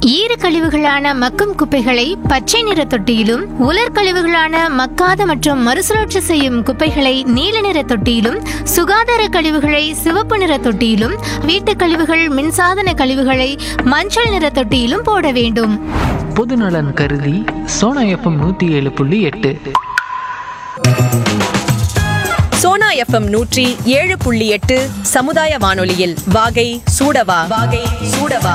ஈர கழிவுகளான மக்கும் குப்பைகளை பச்சை நிற தொட்டியிலும் உலர் கழிவுகளான மக்காத மற்றும் மறுசுழற்சி செய்யும் குப்பைகளை நீல நிற தொட்டியிலும் சுகாதார கழிவுகளை சிவப்பு நிற தொட்டியிலும் வீட்டுக் கழிவுகள் மின்சாதன கழிவுகளை மஞ்சள் நிற தொட்டியிலும் போட வேண்டும் பொதுநலன் கருதி சோனா எஃப்எம் நூற்றி ஏழு புள்ளி எட்டு சோனா எஃப்எம் நூற்றி ஏழு புள்ளி எட்டு சமுதாய வானொலியில் வாகை சூடவா வாகை சூடவா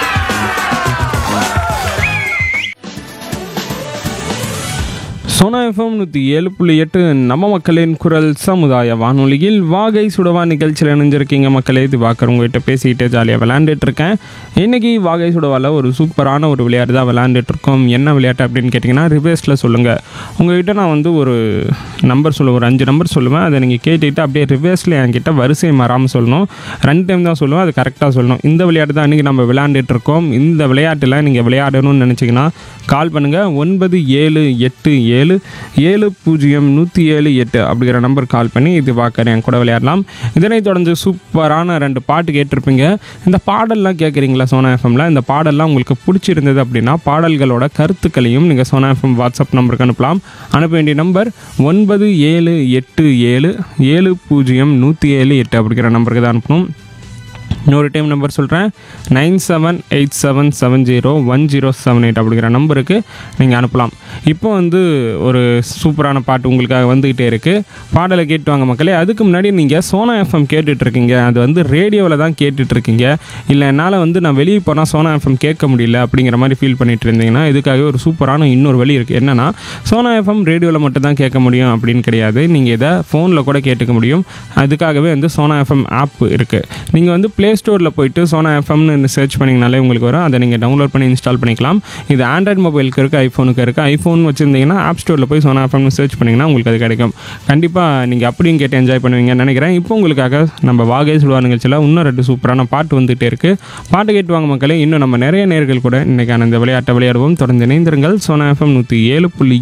சோனா எஃப்எம் நூற்றி ஏழு புள்ளி எட்டு நம்ம மக்களின் குரல் சமுதாய வானொலியில் வாகை சுடவா நிகழ்ச்சியில் இணைஞ்சிருக்கீங்க மக்களே இது பார்க்குற உங்ககிட்ட பேசிக்கிட்டு ஜாலியாக விளையாண்டுட்டு இருக்கேன் இன்றைக்கி வாகை சுடவாவில் ஒரு சூப்பரான ஒரு விளையாட்டு தான் விளையாண்டுட்டு இருக்கோம் என்ன விளையாட்டு அப்படின்னு கேட்டிங்கன்னா ரிவர்ஸில் சொல்லுங்கள் உங்ககிட்ட நான் வந்து ஒரு நம்பர் சொல்லுவேன் ஒரு அஞ்சு நம்பர் சொல்லுவேன் அதை நீங்கள் கேட்டுட்டு அப்படியே ரிவர்ஸில் என்கிட்ட வரிசை மாறாமல் சொல்லணும் ரெண்டு டைம் தான் சொல்லுவேன் அது கரெக்டாக சொல்லணும் இந்த விளையாட்டு தான் இன்றைக்கி நம்ம விளையாண்டுட்டு இருக்கோம் இந்த விளையாட்டில் நீங்கள் விளையாடணும்னு நினச்சிங்கன்னா கால் பண்ணுங்கள் ஒன்பது ஏழு எட்டு ஏழு ஏழு பூஜ்ஜியம் நூற்றி ஏழு எட்டு அப்படிங்கிற நம்பர் கால் பண்ணி இது பார்க்குறேன் என் கூட விளையாடலாம் இதனைத் தொடர்ந்து சூப்பரான ரெண்டு பாட்டு கேட்டிருப்பீங்க இந்த பாடல்லாம் கேட்குறீங்களா சோனா எஃப்எம்ல இந்த பாடல்லாம் உங்களுக்கு பிடிச்சிருந்தது அப்படின்னா பாடல்களோட கருத்துக்களையும் நீங்கள் சோனா எஃப்எம் வாட்ஸ்அப் நம்பருக்கு அனுப்பலாம் அனுப்ப வேண்டிய நம்பர் ஒன்பது ஏழு எட்டு ஏழு ஏழு பூஜ்ஜியம் நூற்றி ஏழு எட்டு அப்படிங்கிற நம்பருக்கு தான் அனுப்பணும் இன்னொரு டைம் நம்பர் சொல்கிறேன் nine seven eight seven seven zero one zero seven eight அப்படிங்கிற நம்பருக்கு நீங்கள் அனுப்பலாம் இப்போ வந்து ஒரு சூப்பரான பாட்டு உங்களுக்காக வந்துக்கிட்டே இருக்குது பாடலை கேட்டு வாங்க மக்களே அதுக்கு முன்னாடி நீங்கள் சோனா எஃப்எம் கேட்டுட்ருக்கீங்க அது வந்து ரேடியோவில் தான் கேட்டுட்ருக்கீங்க இல்லை என்னால் வந்து நான் வெளியே போனால் சோனா எஃப்எம் கேட்க முடியல அப்படிங்கிற மாதிரி ஃபீல் பண்ணிட்டு இருந்தீங்கன்னா இதுக்காகவே ஒரு சூப்பரான இன்னொரு வழி இருக்குது என்னென்னா சோனா எஃப்எம் ரேடியோவில் மட்டும் தான் கேட்க முடியும் அப்படின்னு கிடையாது நீங்கள் இதை ஃபோனில் கூட கேட்டுக்க முடியும் அதுக்காகவே வந்து சோனா எஃப்எம் ஆப் இருக்குது நீங்கள் வந்து ப்ளே ஸ்டோரில் போயிட்டு சோனா எஃப்எம்னு சர்ச் பண்ணிங்கனாலே உங்களுக்கு வரும் அதை நீங்கள் டவுன்லோட் பண்ணி இன்ஸ்டால் பண்ணிக்கலாம் இது ஆண்ட்ராய்ட் மொபைலுக்கு இருக்குது ஐஃபோனுக்கு இருக்குது ஐஃபோன் வச்சுருந்தீங்கன்னா ஆப் ஸ்டோரில் போய் சோனா எஃப்எம்னு சர்ச் பண்ணிங்கன்னா உங்களுக்கு அது கிடைக்கும் கண்டிப்பாக நீங்கள் அப்படியும் கேட்டு என்ஜாய் பண்ணுவீங்கன்னு நினைக்கிறேன் இப்போ உங்களுக்காக நம்ம வாகை சுடுவா நிகழ்ச்சியில் இன்னும் ரெண்டு சூப்பரான பாட்டு வந்துகிட்டே இருக்குது பாட்டு கேட்டு வாங்க மக்களே இன்னும் நம்ம நிறைய நேர்கள் கூட இன்றைக்கான இந்த விளையாட்டை விளையாடுவோம் தொடர்ந்து இணைந்திருங்கள் சோனா எஃப்எம் நூற்றி ஏழு புள்ளி